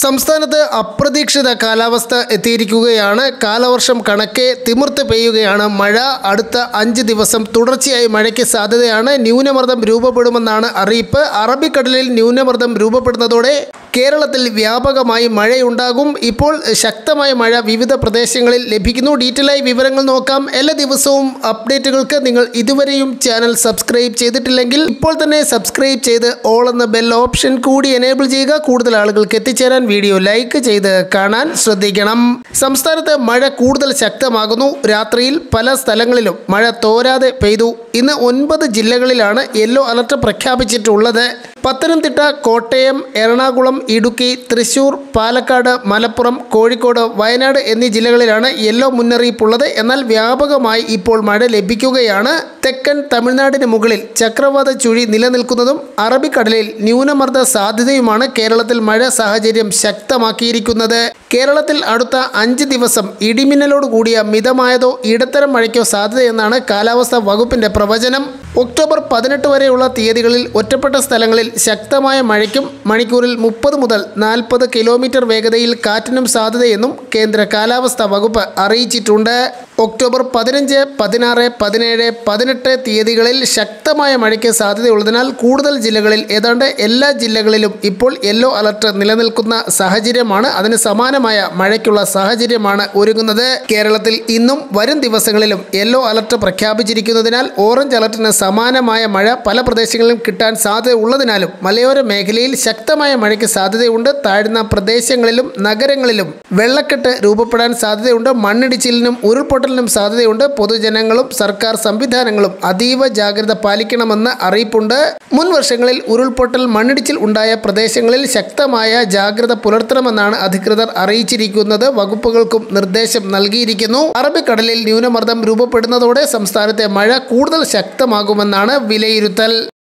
സംസ്ഥാനത്ത് അപ്രതീക്ഷിത കാലാവസ്ഥ എത്തിയിരിക്കുകയാണ് കാലവർഷം കണക്കെ തിമിർത്ത് പെയ്യുകയാണ് മഴ അടുത്ത അഞ്ച് ദിവസം തുടർച്ചയായി മഴയ്ക്ക് സാധ്യതയാണ് ന്യൂനമർദ്ദം രൂപപ്പെടുമെന്നാണ് അറിയിപ്പ് അറബിക്കടലിൽ ന്യൂനമർദ്ദം രൂപപ്പെടുന്നതോടെ കേരളത്തിൽ വ്യാപകമായി മഴയുണ്ടാകും ഇപ്പോൾ ശക്തമായ മഴ വിവിധ പ്രദേശങ്ങളിൽ ലഭിക്കുന്നു ഡീറ്റെയിലായി വിവരങ്ങൾ നോക്കാം എല്ലാ ദിവസവും അപ്ഡേറ്റുകൾക്ക് നിങ്ങൾ ഇതുവരെയും ചാനൽ സബ്സ്ക്രൈബ് ചെയ്തിട്ടില്ലെങ്കിൽ ഇപ്പോൾ തന്നെ സബ്സ്ക്രൈബ് ചെയ്ത് ഓൾ എന്ന ബെൽ ഓപ്ഷൻ കൂടി എനേബിൾ ചെയ്യുക കൂടുതൽ ആളുകൾക്ക് എത്തിച്ചേരാൻ വീഡിയോ ലൈക്ക് ചെയ്ത് കാണാൻ ശ്രദ്ധിക്കണം സംസ്ഥാനത്ത് മഴ കൂടുതൽ ശക്തമാകുന്നു രാത്രിയിൽ പല സ്ഥലങ്ങളിലും മഴ തോരാതെ പെയ്തു ഇന്ന് ഒൻപത് ജില്ലകളിലാണ് യെല്ലോ അലർട്ട് പ്രഖ്യാപിച്ചിട്ടുള്ളത് പത്തനംതിട്ട കോട്ടയം എറണാകുളം ഇടുക്കി തൃശൂർ പാലക്കാട് മലപ്പുറം കോഴിക്കോട് വയനാട് എന്നീ ജില്ലകളിലാണ് യെല്ലോ മുന്നറിയിപ്പുള്ളത് എന്നാൽ വ്യാപകമായി ഇപ്പോൾ മഴ ലഭിക്കുകയാണ് തെക്കൻ തമിഴ്നാടിന് മുകളിൽ ചക്രവാത ചുഴി നിലനിൽക്കുന്നതും അറബിക്കടലിൽ ന്യൂനമർദ്ദ സാധ്യതയുമാണ് കേരളത്തിൽ മഴ സാഹചര്യം ശക്തമാക്കിയിരിക്കുന്നത് കേരളത്തിൽ അടുത്ത അഞ്ച് ദിവസം ഇടിമിന്നലോട് കൂടിയ മിതമായതോ ഇടത്തരം മഴയ്ക്കോ സാധ്യതയെന്നാണ് കാലാവസ്ഥാ വകുപ്പിന്റെ പ്രവചനം ഒക്ടോബർ പതിനെട്ട് വരെയുള്ള തീയതികളിൽ ഒറ്റപ്പെട്ട സ്ഥലങ്ങളിൽ ശക്തമായ മഴയ്ക്കും മണിക്കൂറിൽ മുപ്പത് മുതൽ നാൽപ്പത് കിലോമീറ്റർ വേഗതയിൽ കാറ്റിനും സാധ്യതയെന്നും കേന്ദ്ര കാലാവസ്ഥാ വകുപ്പ് അറിയിച്ചിട്ടുണ്ട് ഒക്ടോബർ പതിനഞ്ച് പതിനാറ് പതിനേഴ് പതിനെട്ട് തീയതികളിൽ ശക്തമായ മഴയ്ക്ക് സാധ്യതയുള്ളതിനാൽ കൂടുതൽ ജില്ലകളിൽ ഏതാണ്ട് എല്ലാ ജില്ലകളിലും ഇപ്പോൾ യെല്ലോ അലർട്ട് നിലനിൽക്കുന്ന സാഹചര്യമാണ് അതിന് സമാനമായ മഴയ്ക്കുള്ള സാഹചര്യമാണ് ഒരുങ്ങുന്നത് കേരളത്തിൽ ഇന്നും വരും ദിവസങ്ങളിലും യെല്ലോ അലർട്ട് പ്രഖ്യാപിച്ചിരിക്കുന്നതിനാൽ ഓറഞ്ച് അലർട്ടിന് സമാനമായ മഴ പല പ്രദേശങ്ങളിലും കിട്ടാൻ സാധ്യത ഉള്ളതിനാലും മലയോര മേഖലയിൽ ശക്തമായ മഴയ്ക്ക് സാധ്യതയുണ്ട് താഴ്ന്ന പ്രദേശങ്ങളിലും നഗരങ്ങളിലും വെള്ളക്കെട്ട് രൂപപ്പെടാൻ സാധ്യതയുണ്ട് മണ്ണിടിച്ചിലിനും ഉരുൾപൊട്ടലിനും സാധ്യതയുണ്ട് പൊതുജനങ്ങളും സർക്കാർ സംവിധാനങ്ങളും അതീവ ജാഗ്രത പാലിക്കണമെന്ന് അറിയിപ്പുണ്ട് മുൻ വർഷങ്ങളിൽ ഉരുൾപൊട്ടൽ മണ്ണിടിച്ചിൽ ഉണ്ടായ പ്രദേശങ്ങളിൽ ശക്തമായ ജാഗ്രത പുലർത്തണമെന്നാണ് അധികൃതർ അറിയിച്ചിരിക്കുന്നത് വകുപ്പുകൾക്കും നിർദ്ദേശം നൽകിയിരിക്കുന്നു അറബിക്കടലിൽ ന്യൂനമർദ്ദം രൂപപ്പെടുന്നതോടെ സംസ്ഥാനത്തെ മഴ കൂടുതൽ ശക്തമാകുമെന്നാണ് വിലയിരുത്തൽ